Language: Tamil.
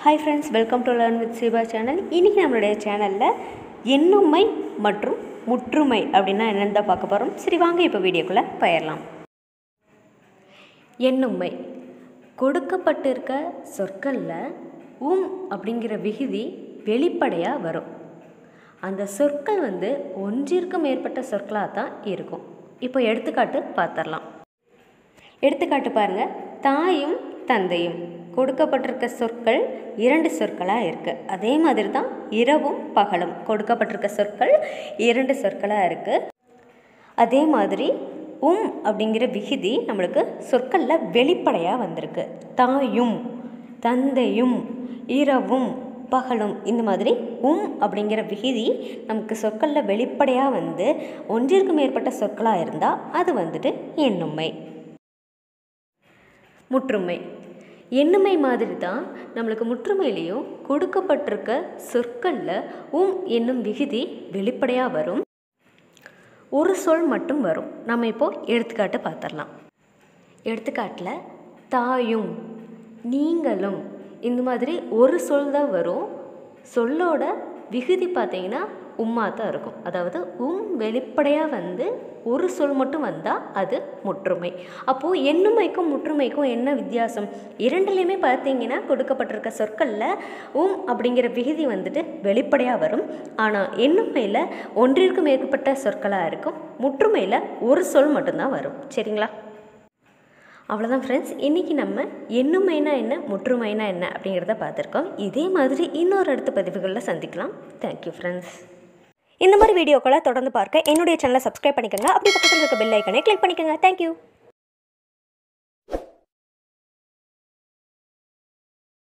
hi friends welcome to learn with Siva channel இன்றைக்கி நம்மளுடைய சேனலில் எண்ணுமை மற்றும் முற்றுமை அப்படின்னா என்னென்னு தான் பார்க்க போகிறோம் சரி வாங்க இப்போ வீடியோக்குள்ளே போயிடலாம் எண்ணுமை கொடுக்கப்பட்டிருக்க சொற்களில் உம் அப்படிங்கிற விகுதி வெளிப்படையாக வரும் அந்த சொற்கள் வந்து ஒன்றிற்கு மேற்பட்ட சொற்களாக தான் இருக்கும் இப்போ எடுத்துக்காட்டு பார்த்துடலாம் எடுத்துக்காட்டு பாருங்க தாயும் தந்தையும் கொடுக்கப்பட்டிருக்க சொற்கள் இரண்டு சொற்களாக இருக்குது அதே மாதிரி தான் இரவும் பகலும் கொடுக்கப்பட்டிருக்க சொற்கள் இரண்டு சொற்களாக இருக்குது அதே மாதிரி உம் அப்படிங்கிற விகுதி நம்மளுக்கு சொற்களில் வெளிப்படையாக வந்திருக்கு தாயும் தந்தையும் இரவும் பகலும் இந்த மாதிரி உம் அப்படிங்கிற விகுதி நமக்கு சொற்களில் வெளிப்படையாக வந்து ஒன்றிற்கு மேற்பட்ட சொற்களாக இருந்தால் அது வந்துட்டு எண்ணுமை முற்றுமை எண்ணுமை மாதிரி தான் நம்மளுக்கு முற்றுமையிலையும் கொடுக்கப்பட்டிருக்க சொற்களில் உம் என்னும் விகுதி வெளிப்படையாக வரும் ஒரு சொல் மட்டும் வரும் நம்ம இப்போது எடுத்துக்காட்டு பார்த்துடலாம் எடுத்துக்காட்டில் தாயும் நீங்களும் இந்த மாதிரி ஒரு சொல் தான் வரும் சொல்லோட விகுதி பார்த்தீங்கன்னா உம்மா தான் இருக்கும் அதாவது உம் வெளிப்படையாக வந்து ஒரு சொல் மட்டும் வந்தால் அது முற்றுமை அப்போது எண்ணுமைக்கும் முற்றுமைக்கும் என்ன வித்தியாசம் இரண்டுலேயுமே பார்த்தீங்கன்னா கொடுக்கப்பட்டிருக்க சொற்களில் உம் அப்படிங்கிற விகுதி வந்துட்டு வெளிப்படையாக வரும் ஆனால் எண்ணுமையில் ஒன்றிற்கு மேற்பட்ட சொற்களாக இருக்கும் முற்றுமையில் ஒரு சொல் மட்டும்தான் வரும் சரிங்களா அவ்வளோதான் ஃப்ரெண்ட்ஸ் இன்றைக்கி நம்ம எண்ணுமைனா என்ன முற்றுமைனா என்ன அப்படிங்கிறத பார்த்துருக்கோம் இதே மாதிரி இன்னொரு அடுத்த பதிவுகளில் சந்திக்கலாம் தேங்க்யூ ஃப்ரெண்ட்ஸ் இந்த மாதிரி வீடியோக்களை தொடர்ந்து பார்க்க என்னுடைய சேனலை சப்ஸ்கிரைப் பண்ணிக்கோங்க அப்படி பக்கத்தில் இருக்க பெல் ஐக்கனை கிளிக் பண்ணிக்கோங்க தேங்க்யூ